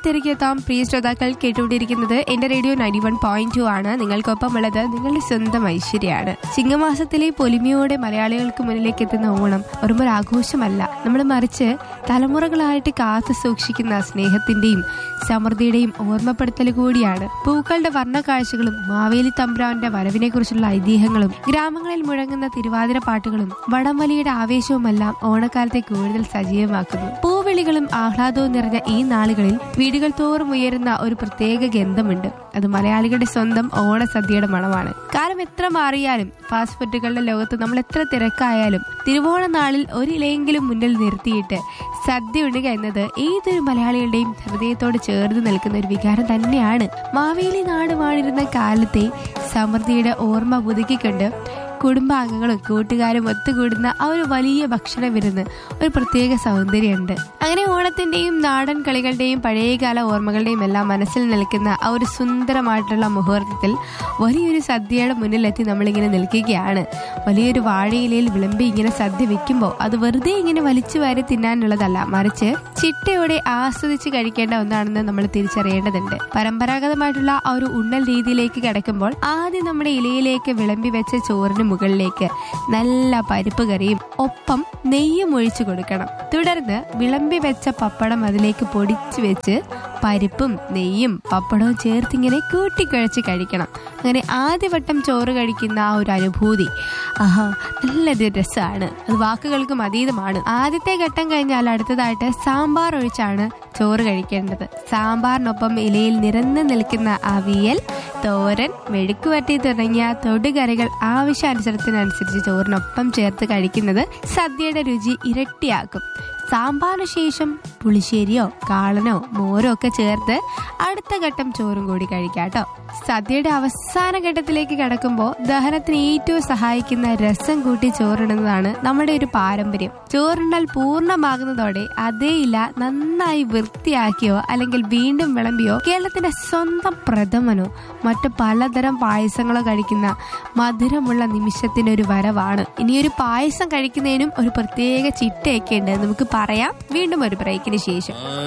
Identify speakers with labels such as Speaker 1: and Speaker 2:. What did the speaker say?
Speaker 1: തിരികെ എത്താം പ്രിയ ശ്രോതാക്കൾ കേട്ടുകൊണ്ടിരിക്കുന്നത് എന്റെ radio ninety one point two ആണ് നിങ്ങൾക്കൊപ്പം ഉള്ളത് നിങ്ങളുടെ സ്വന്തം ഐശ്വര്യമാണ് ചിങ്ങമാസത്തിലെ പൊലിമയോടെ മലയാളികൾക്ക് മുന്നിലേക്ക് എത്തുന്ന ഓണം വെറും ഒരു ആഘോഷമല്ല നമ്മൾ മറിച്ച് തലമുറകളായിട്ട് കാത്തു സൂക്ഷിക്കുന്ന സ്നേഹത്തിന്റെയും സമൃദ്ധിയുടെയും ഓർമ്മപ്പെടുത്തൽ കൂടിയാണ് പൂക്കളുടെ വർണ്ണക്കാഴ്ചകളും മാവേലി തമ്പ്രാന്റെ വരവിനെ കുറിച്ചുള്ള ഐതിഹ്യങ്ങളും ഗ്രാമങ്ങളിൽ മുഴങ്ങുന്ന തിരുവാതിര പാട്ടുകളും വടംവലിയുടെ ആവേശവുമെല്ലാം ഓണക്കാലത്തെ കൂടുതൽ സജീവമാക്കുന്നു പൂവിളികളും ആഹ്ലാദവും നിറഞ്ഞ ഈ നാളുകളിൽ വീടുകൾ തോറും ഉയരുന്ന ഒരു പ്രത്യേക ഗന്ധമുണ്ട് അത് മലയാളികളുടെ സ്വന്തം ഓണസദ്യയുടെ മണമാണ് കാലം എത്ര മാറിയാലും ഫാസ്റ്റ് ഫുഡുകളുടെ ലോകത്ത് നമ്മൾ എത്ര തിരക്കായാലും തിരുവോണ നാളിൽ ഒരിലയെങ്കിലും മുന്നിൽ നിർത്തിയിട്ട് സദ്യ ഉണ്ണുക എന്നത് ഏതൊരു മലയാളികളുടെയും ഹൃദയത്തോട് ചേർന്ന് നിൽക്കുന്ന ഒരു വികാരം തന്നെയാണ് മാവേലി നാട് വാണിരുന്ന കാലത്തെ സമൃദ്ധിയുടെ ഓർമ്മ പുതുക്കിക്കൊണ്ട് കുടുംബാംഗങ്ങളും കൂട്ടുകാരും ഒത്തുകൂടുന്ന ആ ഒരു വലിയ ഭക്ഷണ വിരുന്ന് ഒരു പ്രത്യേക സൗന്ദര്യമുണ്ട് അങ്ങനെ ഓണത്തിന്റെയും നാടൻ കളികളുടെയും പഴയകാല ഓർമ്മകളുടെയും എല്ലാം മനസ്സിൽ നിൽക്കുന്ന ആ ഒരു സുന്ദരമായിട്ടുള്ള മുഹൂർത്തത്തിൽ വലിയൊരു സദ്യയുടെ മുന്നിലെത്തി നമ്മളിങ്ങനെ നിൽക്കുകയാണ് വലിയൊരു വാഴയിലയിൽ വിളമ്പി ഇങ്ങനെ സദ്യ വെക്കുമ്പോൾ അത് വെറുതെ ഇങ്ങനെ വലിച്ചു വാരി തിന്നാനുള്ളതല്ല മറിച്ച് ചിട്ടയോടെ ആസ്വദിച്ച് കഴിക്കേണ്ട ഒന്നാണെന്ന് നമ്മൾ തിരിച്ചറിയേണ്ടതുണ്ട് പരമ്പരാഗതമായിട്ടുള്ള ആ ഒരു ഉണ്ണൽ രീതിയിലേക്ക് കിടക്കുമ്പോൾ ആദ്യം നമ്മുടെ ഇലയിലേക്ക് വിളമ്പി വെച്ച ചോറിന് മുകളിലേക്ക് നല്ല പരിപ്പ് കറിയും ഒപ്പം നെയ്യും ഒഴിച്ചു കൊടുക്കണം തുടർന്ന് വിളമ്പി വെച്ച പപ്പടം അതിലേക്ക് പൊടിച്ചു വെച്ച് പരിപ്പും നെയ്യും പപ്പടവും ചേർത്തിങ്ങനെ കൂട്ടിക്കുഴച്ച് കഴിക്കണം അങ്ങനെ ആദ്യവട്ടം ചോറ് കഴിക്കുന്ന ആ ഒരു അനുഭൂതി ആഹാ നല്ലൊരു രസമാണ് അത് വാക്കുകൾക്കും അതീതമാണ് ആദ്യത്തെ ഘട്ടം കഴിഞ്ഞാൽ അടുത്തതായിട്ട് സാമ്പാർ ഒഴിച്ചാണ് ചോറ് കഴിക്കേണ്ടത് സാമ്പാറിനൊപ്പം ഇലയിൽ നിരന്ന് നിൽക്കുന്ന അവിയൽ തോരൻ മെഴുക്കുവരട്ടി തുടങ്ങിയ തൊടുകറികൾ ആവശ്യാനുസരണത്തിനനുസരിച്ച് ചോറിനൊപ്പം ചേർത്ത് കഴിക്കുന്നത് സദ്യയുടെ രുചി ഇരട്ടിയാക്കും സാമ്പാറിന് ശേഷം പുളിശ്ശേരിയോ കാളനോ മോരോ ഒക്കെ ചേർത്ത് അടുത്ത ഘട്ടം ചോറും കൂടി കഴിക്കാം കേട്ടോ സദ്യയുടെ അവസാന ഘട്ടത്തിലേക്ക് കടക്കുമ്പോൾ ദഹനത്തിന് ഏറ്റവും സഹായിക്കുന്ന രസം കൂട്ടി ചോറിടുന്നതാണ് നമ്മുടെ ഒരു പാരമ്പര്യം ചോറുണ്ടാൽ പൂർണ്ണമാകുന്നതോടെ അതേ ഇല നന്നായി വൃത്തിയാക്കിയോ അല്ലെങ്കിൽ വീണ്ടും വിളമ്പിയോ കേരളത്തിന്റെ സ്വന്തം പ്രഥമനോ മറ്റു പലതരം പായസങ്ങളോ കഴിക്കുന്ന മധുരമുള്ള നിമിഷത്തിന്റെ ഒരു വരവാണ് ഇനിയൊരു പായസം കഴിക്കുന്നതിനും ഒരു പ്രത്യേക ചിട്ടയൊക്കെ ഉണ്ട് നമുക്ക് പറയാം വീണ്ടും ഒരു ബ്രേക്കിന് ശേഷം